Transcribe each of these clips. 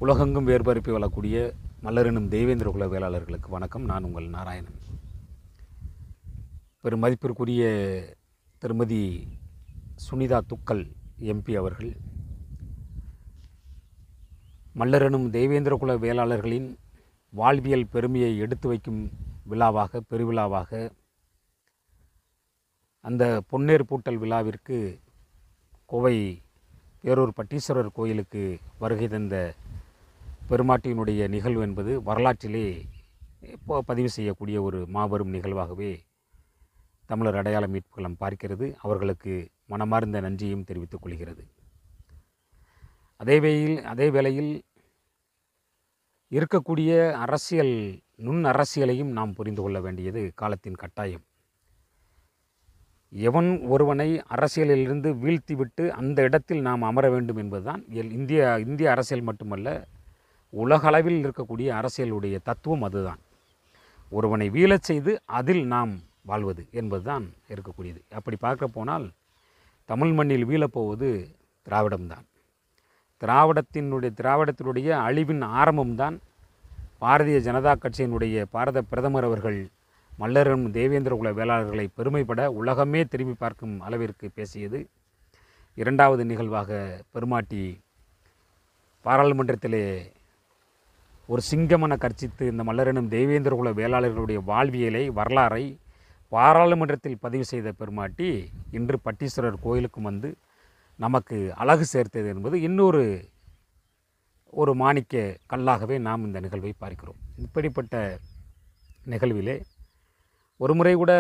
உலகெங்கும் வேர்பரப்பி வரக்கூடிய மல்லரெனும் தெய்வேந்திர குல வேளாளர்களுக்கு வணக்கம் நான் உங்கள் நாராயணன் பெரும் மதிப்பிற்குரிய திருமதி சுனிதா துக்கல் எம்பி அவர்கள் மல்லரெனும் தெய்வேந்திர குல வேளாளர்களின் வாழ்வியல் பெருமையை எடுத்து வைக்கும் விழாவாக பெருவிழாவாக அந்த பொன்னேர் பூட்டல் விழாவிற்கு கோவை பேரூர் பட்டீஸ்வரர் கோயிலுக்கு வருகை தந்த பெருமாட்டியினுடைய நிகழ்வு என்பது வரலாற்றிலே இப்போ பதிவு செய்யக்கூடிய ஒரு மாபெரும் நிகழ்வாகவே தமிழர் அடையாள மீட்புகளம் பார்க்கிறது அவர்களுக்கு மனமார்ந்த நன்றியும் தெரிவித்துக் கொள்கிறது அதே வேளையில் அதே வேளையில் இருக்கக்கூடிய அரசியல் நுண் அரசியலையும் நாம் புரிந்து கொள்ள வேண்டியது காலத்தின் கட்டாயம் எவன் ஒருவனை அரசியலிலிருந்து வீழ்த்திவிட்டு அந்த இடத்தில் நாம் அமர வேண்டும் என்பதுதான் எல் இந்திய இந்திய அரசியல் மட்டுமல்ல உலகளவில் இருக்கக்கூடிய அரசியலுடைய தத்துவம் அதுதான் ஒருவனை வீழச் செய்து அதில் நாம் வாழ்வது என்பதுதான் இருக்கக்கூடியது அப்படி பார்க்க போனால் தமிழ் மண்ணில் வீழப்போவது திராவிடம்தான் திராவிடத்தினுடைய திராவிடத்தினுடைய அழிவின் ஆரம்பம்தான் பாரதிய ஜனதா கட்சியினுடைய பாரத பிரதமர் அவர்கள் மல்லரும் தேவேந்திர குல வேளாளர்களை பெருமைப்பட உலகமே திரும்பி பார்க்கும் அளவிற்கு பேசியது இரண்டாவது நிகழ்வாக பெருமாட்டி பாராளுமன்றத்திலே ஒரு சிங்கமென கர்ச்சித்து இந்த மல்லரெனும் தேவேந்திர குல வேளாளர்களுடைய வாழ்வியலை வரலாறை பாராளுமன்றத்தில் பதிவு செய்த பெருமாட்டி இன்று பட்டீஸ்வரர் கோயிலுக்கும் வந்து நமக்கு அழகு சேர்த்தது என்பது இன்னொரு ஒரு மாணிக்க கல்லாகவே நாம் இந்த நிகழ்வை பார்க்கிறோம் இப்படிப்பட்ட நிகழ்விலே ஒரு முறை கூட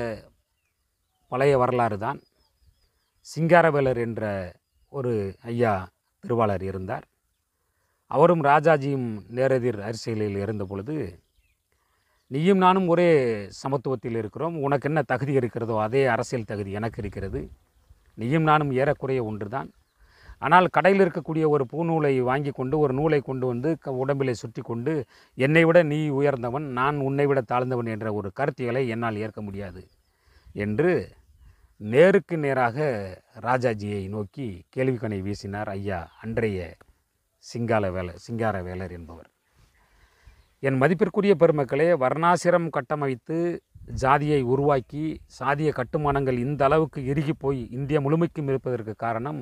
பழைய வரலாறு தான் சிங்காரவேலர் என்ற ஒரு ஐயா திருவாளர் இருந்தார் அவரும் ராஜாஜியும் நேரெதிர் அரசியலில் இருந்த பொழுது நீயும் நானும் ஒரே சமத்துவத்தில் இருக்கிறோம் உனக்கு என்ன தகுதி இருக்கிறதோ அதே அரசியல் தகுதி எனக்கு இருக்கிறது நீயும் நானும் ஏறக்குறைய ஒன்றுதான் ஆனால் கடையில் இருக்கக்கூடிய ஒரு பூநூலை வாங்கி கொண்டு ஒரு நூலை கொண்டு வந்து க- உடம்பிலே சுற்றி கொண்டு என்னை விட நீ உயர்ந்தவன் நான் உன்னை விட தாழ்ந்தவன் என்ற ஒரு கருத்தியலை என்னால் ஏற்க முடியாது என்று நேருக்கு நேராக ராஜாஜியை நோக்கி கேள்விக்கணை வீசினார் ஐயா அன்றைய சிங்கால வேலை சிங்கார வேலர் என்பவர் என் மதிப்பிற்குரிய பெருமக்களே வர்ணாசிரம் கட்டமைத்து ஜாதியை உருவாக்கி சாதிய கட்டுமானங்கள் இந்த அளவுக்கு இறுகி போய் இந்தியா முழுமைக்கும் இருப்பதற்கு காரணம்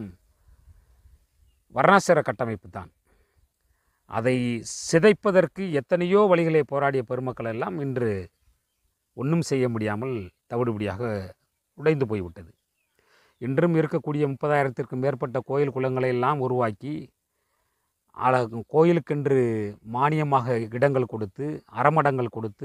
வர்ணாசிர கட்டமைப்பு தான் அதை சிதைப்பதற்கு எத்தனையோ வழிகளை போராடிய பெருமக்கள் எல்லாம் இன்று ஒன்றும் செய்ய முடியாமல் தவிடுபடியாக உடைந்து போய்விட்டது இன்றும் இருக்கக்கூடிய முப்பதாயிரத்திற்கும் மேற்பட்ட கோயில் குளங்களை எல்லாம் உருவாக்கி ஆள கோயிலுக்கென்று மானியமாக இடங்கள் கொடுத்து அறமடங்கள் கொடுத்து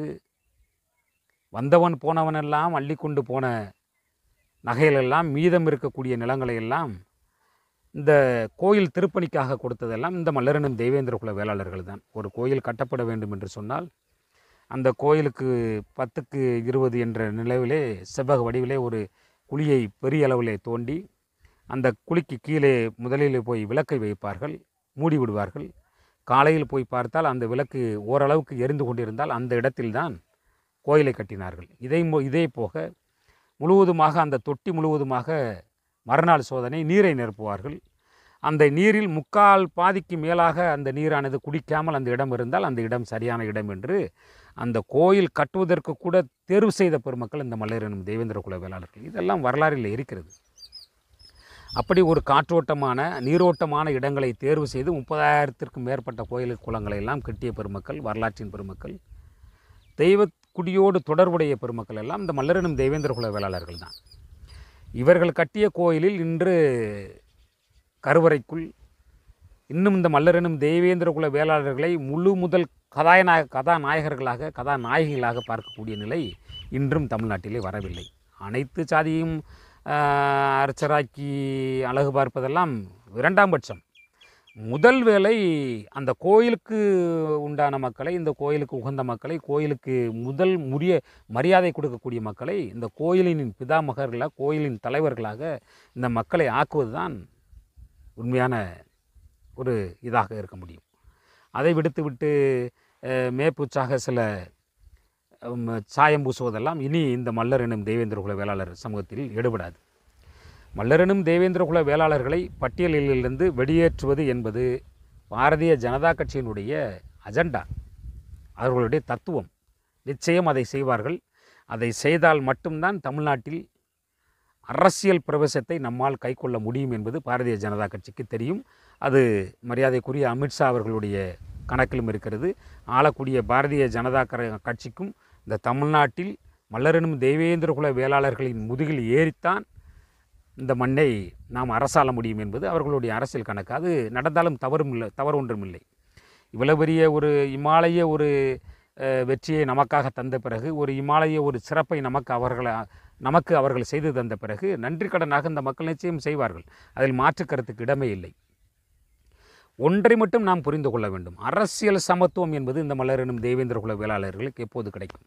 வந்தவன் போனவனெல்லாம் அள்ளி கொண்டு போன நகைகளெல்லாம் மீதம் இருக்கக்கூடிய நிலங்களை எல்லாம் இந்த கோயில் திருப்பணிக்காக கொடுத்ததெல்லாம் இந்த மல்லரனும் தெய்வேந்திர குல வேளாளர்கள் தான் ஒரு கோயில் கட்டப்பட வேண்டும் என்று சொன்னால் அந்த கோயிலுக்கு பத்துக்கு இருபது என்ற நிலவிலே செவ்வக வடிவிலே ஒரு குழியை பெரிய அளவிலே தோண்டி அந்த குழிக்கு கீழே முதலில் போய் விளக்கை வைப்பார்கள் மூடி விடுவார்கள் காலையில் போய் பார்த்தால் அந்த விளக்கு ஓரளவுக்கு எரிந்து கொண்டிருந்தால் அந்த இடத்தில்தான் கோயிலை கட்டினார்கள் இதை மோ- இதே போக முழுவதுமாக அந்த தொட்டி முழுவதுமாக மறுநாள் சோதனை நீரை நிரப்புவார்கள் அந்த நீரில் முக்கால் பாதிக்கு மேலாக அந்த நீரானது குடிக்காமல் அந்த இடம் இருந்தால் அந்த இடம் சரியான இடம் என்று அந்த கோயில் கட்டுவதற்கு கூட தேர்வு செய்த பெருமக்கள் இந்த மல்லர் எனும் தெய்வேந்திர குல வேளாளர்கள் இதெல்லாம் வரலாறில் இருக்கிறது அப்படி ஒரு காற்றோட்டமான நீரோட்டமான இடங்களை தேர்வு செய்து முப்பதாயிரத்திற்கும் மேற்பட்ட கோயில் குளங்களை எல்லாம் கட்டிய பெருமக்கள் வரலாற்றின் பெருமக்கள் தெய்வ குடியோடு தொடர்புடைய பெருமக்கள் எல்லாம் இந்த மல்லரெனும் தெய்வேந்திர குல வேளாளர்கள் தான் இவர்கள் கட்டிய கோயிலில் இன்று கருவறைக்குள் இன்னும் இந்த மல்லரெனும் தெய்வேந்திர குல வேளாளர்களை முழு முதல் கதாநாயக கதாநாயகர்களாக கதாநாயகிகளாக பார்க்கக்கூடிய நிலை இன்றும் தமிழ்நாட்டிலே வரவில்லை அனைத்து சாதியும் ஆஹ், அர்ச்சராக்கி அழகு பார்ப்பதெல்லாம் இரண்டாம் பட்சம் முதல் வேலை அந்த கோயிலுக்கு உண்டான மக்களை இந்த கோயிலுக்கு உகந்த மக்களை கோயிலுக்கு முதல் முறிய மரியாதை கொடுக்கக்கூடிய மக்களை இந்த கோயிலின் பிதாமகர்களாக கோயிலின் தலைவர்களாக இந்த மக்களை ஆக்குவது தான் உண்மையான ஒரு இதாக இருக்க முடியும் அதை விடுத்து விட்டு அஹ், மேப்புச்சாக சில உம், சாயம் பூசுவதெல்லாம் இனி இந்த மல்லர் எனும் தெய்வேந்திர குல வேளாளர் சமூகத்தில் எடுபடாது மல்லரெனும் தேவேந்திர குல வேளாளர்களை பட்டியலிலிருந்து வெளியேற்றுவது என்பது பாரதிய ஜனதா கட்சியினுடைய அஜெண்டா அவர்களுடைய தத்துவம் நிச்சயம் அதை செய்வார்கள் அதை செய்தால் மட்டும்தான் தமிழ்நாட்டில் அரசியல் பிரவேசத்தை நம்மால் கைக்கொள்ள முடியும் என்பது பாரதிய ஜனதா கட்சிக்கு தெரியும் அது மரியாதைக்குரிய அமித்ஷா அவர்களுடைய கணக்கிலும் இருக்கிறது ஆளக்கூடிய பாரதிய ஜனதா கர- கட்சிக்கும் இந்த தமிழ்நாட்டில் மல்லரெனும் தேவேந்திர குல வேளாளர்களின் முதுகில் ஏறித்தான் இந்த மண்ணை நாம் அரசாள முடியும் என்பது அவர்களுடைய அரசியல் கணக்கு அது நடந்தாலும் தவறும் இல்லை தவறு ஒன்றும் இல்லை இவ்வளவு பெரிய ஒரு இமாலய ஒரு அஹ், வெற்றியை நமக்காக தந்த பிறகு ஒரு இமாலய ஒரு சிறப்பை நமக்கு அவர்களை நமக்கு அவர்கள் செய்து தந்த பிறகு நன்றி கடனாக இந்த மக்கள் நிச்சயம் செய்வார்கள் அதில் மாற்று கருத்துக்கு இடமே இல்லை ஒன்றை மட்டும் நாம் புரிந்து கொள்ள வேண்டும் அரசியல் சமத்துவம் என்பது இந்த மலரெனும் தேவேந்திர குல வேளாளர்களுக்கு எப்போது கிடைக்கும்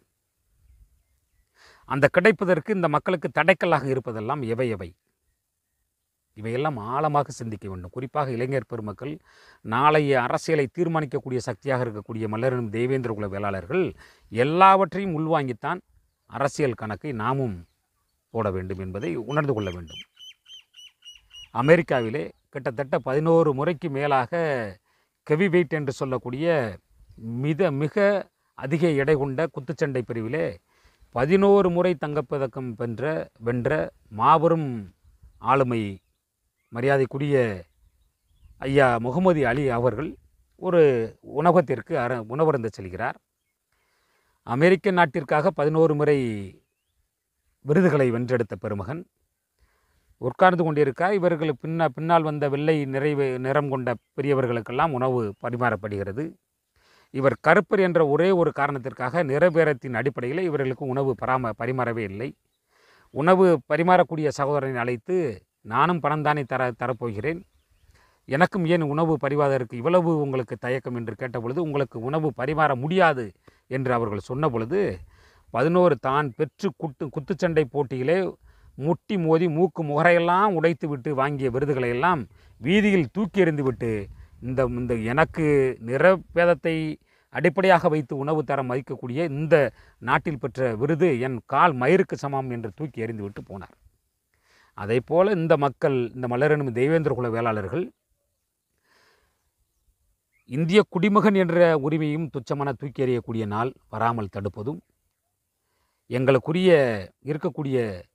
அந்த கிடைப்பதற்கு இந்த மக்களுக்கு தடைக்கல்லாக இருப்பதெல்லாம் எவை எவை இவையெல்லாம் ஆழமாக சிந்திக்க வேண்டும் குறிப்பாக இளைஞர் பெருமக்கள் நாளைய அரசியலை தீர்மானிக்கக்கூடிய சக்தியாக இருக்கக்கூடிய மல்லரெனும் தேவேந்திர குல வேளாளர்கள் எல்லாவற்றையும் உள்வாங்கித்தான் அரசியல் கணக்கை நாமும் போட வேண்டும் என்பதை உணர்ந்து கொள்ள வேண்டும் அமெரிக்காவிலே கிட்டத்தட்ட பதினோரு முறைக்கு மேலாக கெவி வெயிட் என்று சொல்லக்கூடிய மித மிக அதிக எடை கொண்ட குத்துச்சண்டை பிரிவிலே பதினோரு முறை தங்கப்பதக்கம் வென்ற வென்ற மாபெரும் ஆளுமை மரியாதைக்குரிய ஐயா முகமது அலி அவர்கள் ஒரு உணவகத்திற்கு அர உணவருந்த செல்கிறார் அமெரிக்க நாட்டிற்காக பதினோரு முறை விருதுகளை வென்றெடுத்த பெருமகன் உட்கார்ந்து கொண்டிருக்கார் இவர்களுக்கு பின்னா பின்னால் வந்த வெள்ளை நிறைவு நிறம் கொண்ட பெரியவர்களுக்கெல்லாம் உணவு பரிமாறப்படுகிறது இவர் கருப்பர் என்ற ஒரே ஒரு காரணத்திற்காக நிறபேரத்தின் அடிப்படையில் இவர்களுக்கு உணவு பராம பரிமாறவே இல்லை உணவு பரிமாறக்கூடிய சகோதரனை அழைத்து நானும் பணம் தானே தர தரப்போகிறேன் எனக்கும் ஏன் உணவு பரிவாதற்கு இவ்வளவு உங்களுக்கு தயக்கம் என்று கேட்டபொழுது உங்களுக்கு உணவு பரிமாற முடியாது என்று அவர்கள் சொன்ன பொழுது பதினோரு தான் பெற்று குட்டு குத்துச்சண்டை போட்டியிலே முட்டி மோதி மூக்கு முகரையெல்லாம் உடைத்து விட்டு வாங்கிய விருதுகளை எல்லாம் வீதியில் தூக்கி எறிந்து விட்டு இந்த இந்த எனக்கு நிறபேதத்தை அடிப்படையாக வைத்து உணவு தரம் மதிக்கக்கூடிய இந்த நாட்டில் பெற்ற விருது என் கால் மயிருக்கு சமம் என்று தூக்கி எறிந்து விட்டு போனார் அதைப் போல இந்த மக்கள் இந்த மலரெனும் தெய்வேந்திர குல வேளாளர்கள் இந்திய குடிமகன் என்ற உரிமையும் துச்சமான தூக்கி எறியக்கூடிய நாள் வராமல் தடுப்பதும் எங்களுக்குரிய இருக்கக்கூடிய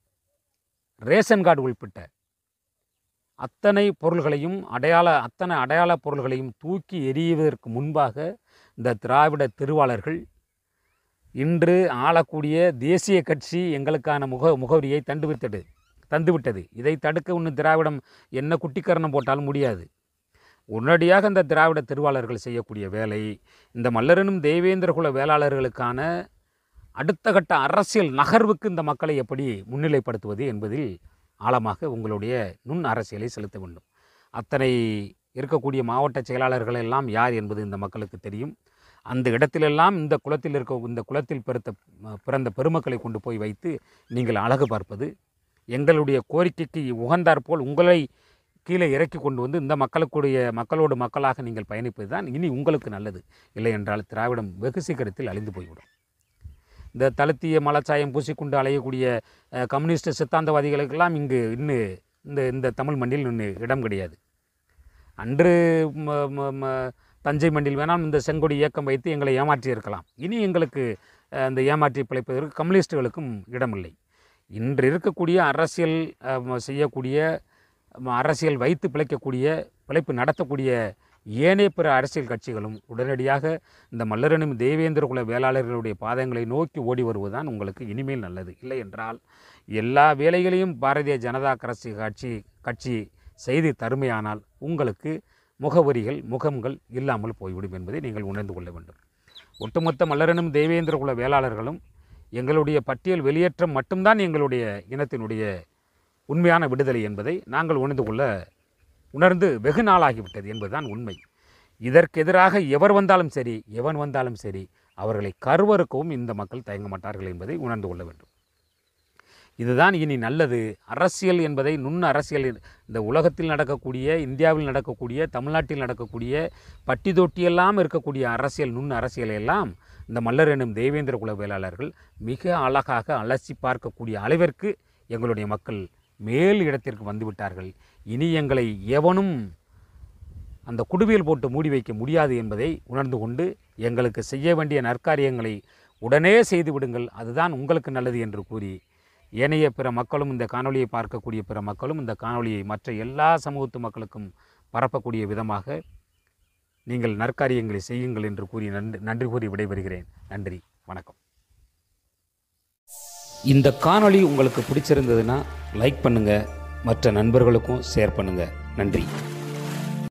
ரேஷன் கார்டு உள்பட்ட அத்தனை பொருள்களையும் அடையாள அத்தனை அடையாள பொருள்களையும் தூக்கி எறிவதற்கு முன்பாக இந்த திராவிட திருவாளர்கள் இன்று ஆளக்கூடிய தேசிய கட்சி எங்களுக்கான முக முகவரியை தண்டுவிட்டது தந்துவிட்டது இதை தடுக்க இன்னும் திராவிடம் என்ன குட்டிக்கரணம் போட்டாலும் முடியாது உடனடியாக இந்த திராவிட திருவாளர்கள் செய்யக்கூடிய வேலை இந்த மல்லரனும் தேவேந்திர குல வேளாளர்களுக்கான அடுத்த கட்ட அரசியல் நகர்வுக்கு இந்த மக்களை எப்படி முன்னிலைப்படுத்துவது என்பதில் ஆழமாக உங்களுடைய நுண் அரசியலை செலுத்த வேண்டும் அத்தனை இருக்கக்கூடிய மாவட்ட செயலாளர்கள் எல்லாம் யார் என்பது இந்த மக்களுக்கு தெரியும் அந்த இடத்திலெல்லாம் இந்த குலத்தில் இருக்க இந்த குலத்தில் பிறந்த பிறந்த பெருமக்களை கொண்டு போய் வைத்து நீங்கள் அழகு பார்ப்பது எங்களுடைய கோரிக்கைக்கு உகந்தாற்போல் உங்களை கீழே இறக்கி கொண்டு வந்து இந்த மக்களுக்குடைய மக்களோடு மக்களாக நீங்கள் பயணிப்பது தான் இனி உங்களுக்கு நல்லது இல்லை என்றால் திராவிடம் வெகு சீக்கிரத்தில் அழிந்து போய்விடும் இந்த தளத்திய மலச்சாயம் பூசிக்கொண்டு அலையக்கூடிய அஹ், கம்யூனிஸ்ட் சித்தாந்தவாதிகளுக்கெல்லாம் இங்கு இன்னும் இந்த இந்த தமிழ் மண்ணில் இன்னும் இடம் கிடையாது அன்று ம- ம- ம- தஞ்சை மண்ணில் வேணால் இந்த செங்கொடி இயக்கம் வைத்து எங்களை ஏமாற்றி இருக்கலாம் இனி எங்களுக்கு அஹ், இந்த ஏமாற்றி பிழைப்பதற்கு கம்யூனிஸ்டுகளுக்கும் இடமில்லை இன்று இருக்கக்கூடிய அரசியல் அஹ், ம- செய்யக்கூடிய ம- அரசியல் வைத்து பிழைக்கக்கூடிய பிழைப்பு நடத்தக்கூடிய ஏனைய பிற அரசியல் கட்சிகளும் உடனடியாக இந்த மல்லரனும் தேவேந்திர குல வேளாளர்களுடைய பாதங்களை நோக்கி ஓடி வருவதுதான் உங்களுக்கு இனிமேல் நல்லது இல்லை என்றால் எல்லா வேலைகளையும் பாரதிய ஜனதா கட்சி கட்சி கட்சி செய்து தருமையானால் உங்களுக்கு முகவரிகள் முகங்கள் இல்லாமல் போய்விடும் என்பதை நீங்கள் உணர்ந்து கொள்ள வேண்டும் ஒட்டுமொத்த மல்லரனும் தேவேந்திர குல வேளாளர்களும் எங்களுடைய பட்டியல் வெளியேற்றம் மட்டும்தான் எங்களுடைய இனத்தினுடைய உண்மையான விடுதலை என்பதை நாங்கள் உணர்ந்து கொள்ள உணர்ந்து வெகு நாளாகிவிட்டது என்பதுதான் உண்மை இதற்கு எதிராக எவர் வந்தாலும் சரி எவன் வந்தாலும் சரி அவர்களை கருவறுக்கவும் இந்த மக்கள் தயங்க மாட்டார்கள் என்பதை உணர்ந்து கொள்ள வேண்டும் இதுதான் இனி நல்லது அரசியல் என்பதை நுண் அரசியல் இந்த உலகத்தில் நடக்கக்கூடிய இந்தியாவில் நடக்கக்கூடிய தமிழ்நாட்டில் நடக்கக்கூடிய பட்டி தொட்டியெல்லாம் இருக்கக்கூடிய அரசியல் நுண் அரசியலை எல்லாம் இந்த மல்லர் எனும் தேவேந்திர குல வேளாளர்கள் மிக அழகாக அலசி பார்க்கக்கூடிய அளவிற்கு எங்களுடைய மக்கள் மேல் இடத்திற்கு வந்துவிட்டார்கள் இனி எங்களை எவனும் அந்த குடுவையில் போட்டு மூடி வைக்க முடியாது என்பதை உணர்ந்து கொண்டு எங்களுக்கு செய்ய வேண்டிய நற்காரியங்களை உடனே செய்து விடுங்கள் அதுதான் உங்களுக்கு நல்லது என்று கூறி ஏனைய பிற மக்களும் இந்த காணொளியை பார்க்கக்கூடிய பிற மக்களும் இந்த காணொளியை மற்ற எல்லா சமூகத்து மக்களுக்கும் பரப்பக்கூடிய விதமாக நீங்கள் நற்காரியங்களை செய்யுங்கள் என்று கூறி நன்றி நன்றி கூறி விடைபெறுகிறேன் நன்றி வணக்கம் இந்த காணொளி உங்களுக்கு பிடிச்சிருந்ததுன்னா லைக் பண்ணுங்கள் மற்ற நண்பர்களுக்கும் ஷேர் பண்ணுங்கள் நன்றி